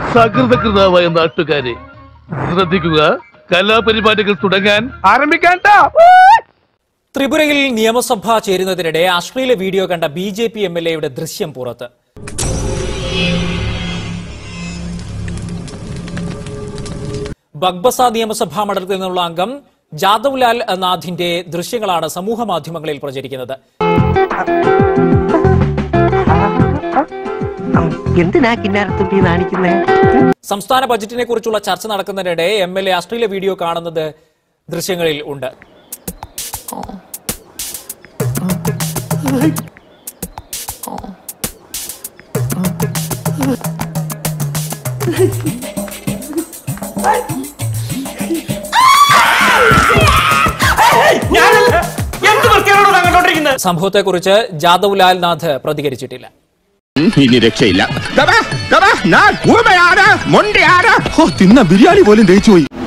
സകൃതകൃതാവായ നാട്ടുകാരെ ശ്രദ്ധിക്കുക കലാപരിപാടികൾ തുടങ്ങാൻ ആരംഭിക്കാൻ ത്രിപുരയിൽ നിയമസഭ ചേരുന്നതിനിടെ അശ്ലീല വീഡിയോ കണ്ട B J P M L എയുടെ ദൃശ്യം പുറത്ത് ബഗ്ബസ നിയമസഭാ മണ്ഡലത്തിൽ നിന്നുള്ള അംഗം ജാദവ് ലാൽ നാഥിന്റെ ദൃശ്യങ്ങളാണ് സമൂഹ മാധ്യമങ്ങളിൽ പ്രചരിക്കുന്നത് എന്തിനാ കിന്നാരത്തുമ്പി കാണിക്കുന്നേ സംസ്ഥാന ബജറ്റിനെ കുറിച്ചുള്ള ചർച്ച നടക്കുന്നതിനിടെ എം എൽ എ അശ്ലീല വീഡിയോ കാണുന്നത് ദൃശ്യങ്ങളിൽ ഉണ്ട് സംഭവത്തെക്കുറിച്ച് ജാദവ് ലാൽ നാഥ് പ്രതികരിച്ചിട്ടില്ല ഇനി രക്ഷയില്ല ദാ, ദാ, ദാ, ഞാൻ ഊമയാണ് മൊണ്ടയാണ് ഹോ, തിന്ന ബിരിയാണി പോലും ദഹിച്ചു പോയി